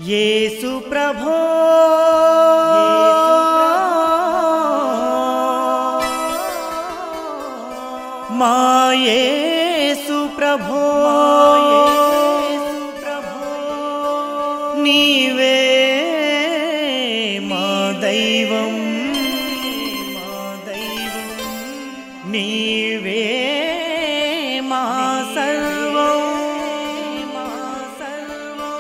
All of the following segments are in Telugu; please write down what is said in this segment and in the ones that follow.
యేసు ప్రభో మా యేసు ప్రభో నీవే మా దైవం మా దైవం నీవే మా సర్వం మా సర్వం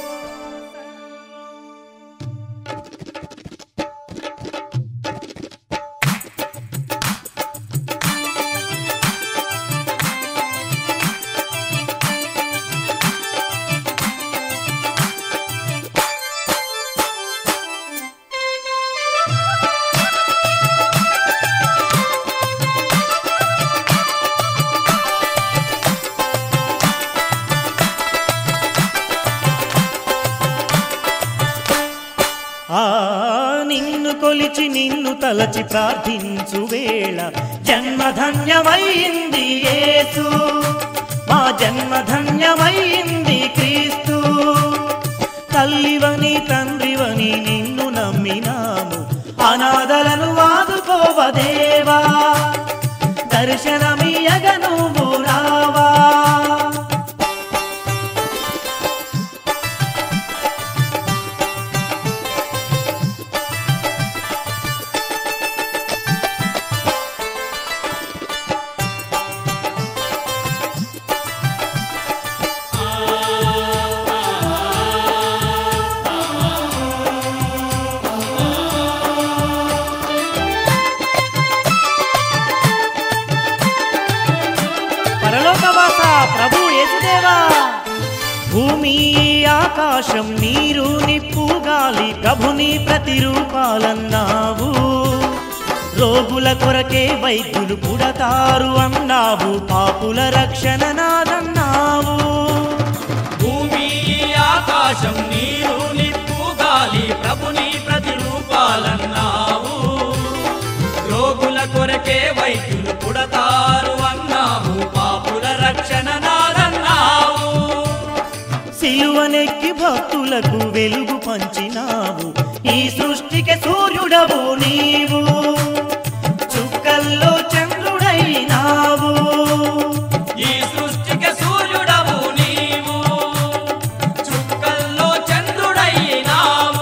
ఆ నిన్ను కొలిచి నిన్ను తలచి ప్రార్థించు వేళ జన్మధన్యమైంది యేసు మా జన్మధన్యమైంది క్రీస్తు తల్లివని తండ్రివని నిన్ను నమ్మినాము అనాథలను ఆదుకోవదేవా దర్శనమియగ నువ్వు రావా పరలోకవాస ప్రభు యేసుదేవా భూమి ఆకాశం నీరు నిప్పు గాలి ప్రభుని ప్రతిరూపాలన్నావు రోగుల కొరకే వైద్యులు పుడతారు అన్నావు పాపుల రక్షణ నాదన్నావు భూమి ఆకాశం నీరు నిప్పు గాలి ప్రభుని ప్రతిరూపాలన్నావు రోగుల కొరకే వైద్యులు పుడతారు అన్నావు పాపుల రక్షణ నాదన్నావు సిలువనెక్కి భక్తులకు వెలుగు పంచినావు ఈ సృష్టికి సూర్యుడవు నీవు చుక్కల్లో చంద్రుడైనావు ఈ సృష్టికి సూర్యుడవు నీవు చుక్కల్లో చంద్రుడైనావు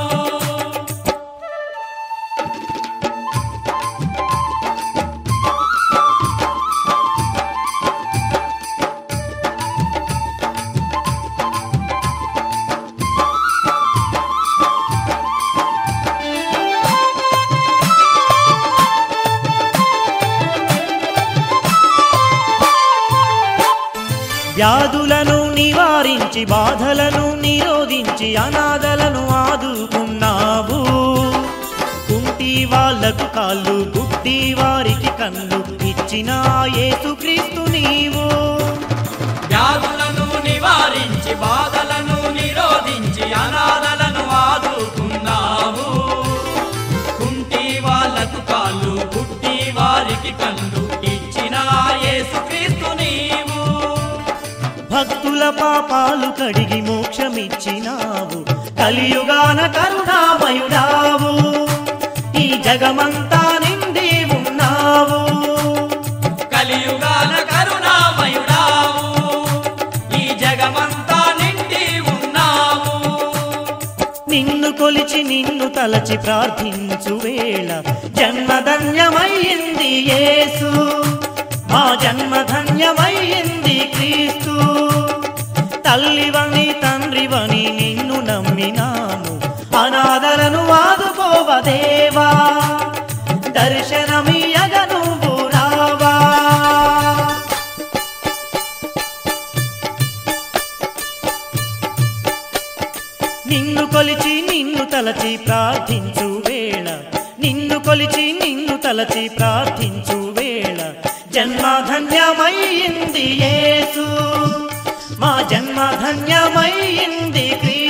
వ్యాధులను నివారించి బాధలను నిరోధించి అనాథలను ఆదుకున్నావు కుంటి వాళ్లకు కాళ్ళు గుడ్డి వారికి కళ్ళు ఇచ్చిన యేసుక్రీస్తు నీవు వ్యాధులను నివారించి బాధలను నిరోధించి అనాథలను ఆదుకున్నావు కుంటి వాళ్ళకు కాళ్ళు గుడ్డి వారికి కళ్ళు ఇచ్చిన యేసుక్రీస్తు నీవు భక్తుల పాపాలు కడిగి మోక్షమిచ్చినావు కలియుగాన కరుణామయుడావు ఈ జగమంతా నిండి ఉన్నావు కలియుగాన కరుణామయుడావు ఈ జగమంతా నిండి ఉన్నావు నిన్ను కొలిచి నిన్ను తలచి ప్రార్థించు వేళ జన్మధన్యమైంది యేసు మా జన్మధన్యమైంది క్రీస్తు తల్లివని తండ్రివని నిన్ను నమ్మినాము అనాథలను ఆదుకోవదేవా దర్శనమియగ నువ్వు రావా నిన్ను కొలిచి నిన్ను తలచి ప్రార్థించు వేళ నిన్ను కొలిచి నిన్ను తలచి ప్రార్థించు వేళ జన్మధన్యమైంది యేసు మా జన్మధన్యమైంది క్రీ